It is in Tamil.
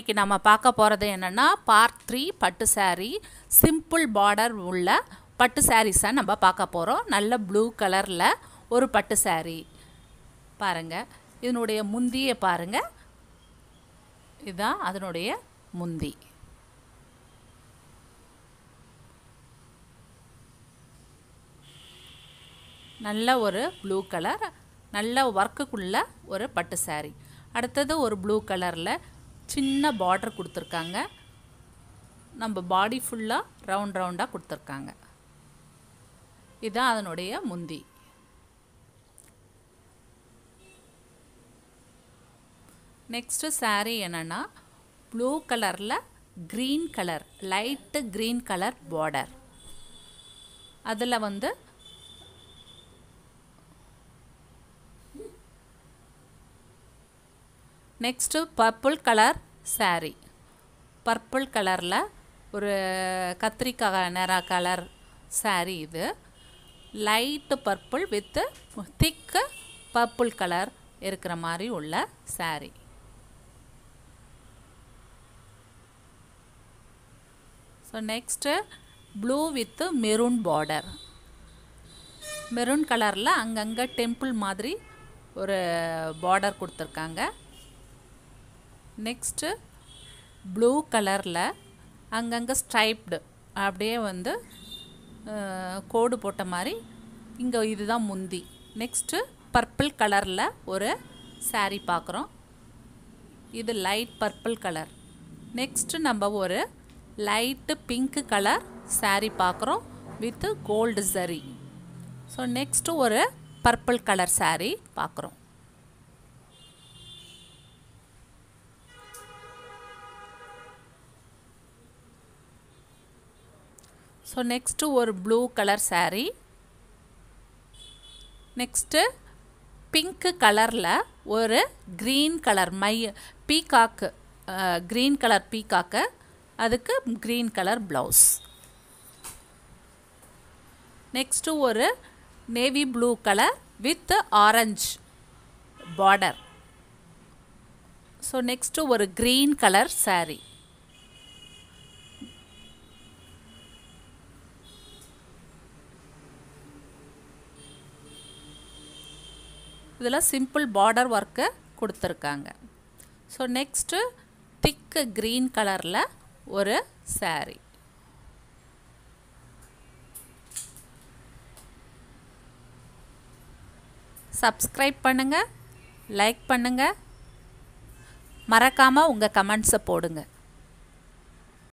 இன்னைக்கு நம்ம பார்க்க போகிறது என்னென்னா பார்ட் த்ரீ பட்டு saree சிம்பிள் பார்டர் உள்ள பட்டு சாரீஸை நம்ம பார்க்க போகிறோம் நல்ல ப்ளூ கலரில் ஒரு பட்டு saree பாருங்கள் இதனுடைய முந்தியை பாருங்கள் இதுதான் அதனுடைய முந்தி நல்ல ஒரு ப்ளூ கலர் நல்ல ஒர்க்குக்குள்ள ஒரு பட்டு saree அடுத்தது ஒரு ப்ளூ கலரில் சின்ன பார்டர் கொடுத்துருக்காங்க நம்ம பாடி ஃபுல்லாக ரவுண்ட் ரவுண்டாக கொடுத்துருக்காங்க இதுதான் அதனுடைய முந்தி நெக்ஸ்ட்டு saree என்னென்னா ப்ளூ கலரில் green colour light green colour border அதில் வந்து next purple colour saree purple கலரில் ஒரு கத்திரிக்காய் நிற கலர் saree இது light purple with thick purple colour இருக்கிற மாதிரி உள்ள saree so next blue with maroon border maroon கலரில் அங்கங்கே டெம்பிள் மாதிரி ஒரு பார்டர் கொடுத்துருக்காங்க நெக்ஸ்ட்டு ப்ளூ கலரில் அங்கங்கே ஸ்ட்ரைப்டு அப்படியே வந்து கோடு போட்ட மாதிரி இங்கே இதுதான் முந்தி நெக்ஸ்ட்டு பர்பிள் கலரில் ஒரு saree பார்க்குறோம் இது லைட் பர்பிள் கலர் நெக்ஸ்ட்டு நம்ம ஒரு லைட்டு பிங்க் கலர் saree பார்க்குறோம் வித்து கோல்டு சரி ஸோ நெக்ஸ்ட்டு ஒரு பர்பிள் கலர் saree பார்க்குறோம் ஸோ நெக்ஸ்ட்டு ஒரு blue colour saree next pink கலரில் ஒரு க்ரீன் கலர் மை பீகாக்கு க்ரீன் கலர் பீகாக்கு அதுக்கு க்ரீன் கலர் ப்ளவுஸ் நெக்ஸ்ட்டு ஒரு navy blue colour with orange border so next ஒரு க்ரீன் கலர் saree இதில் சிம்பிள் பார்டர் ஒர்க்கு கொடுத்துருக்காங்க ஸோ நெக்ஸ்ட்டு திக்கு க்ரீன் கலரில் ஒரு saree சப்ஸ்கிரைப் பண்ணுங்கள் லைக் பண்ணுங்கள் மறக்காமல் உங்கள் கமெண்ட்ஸை போடுங்க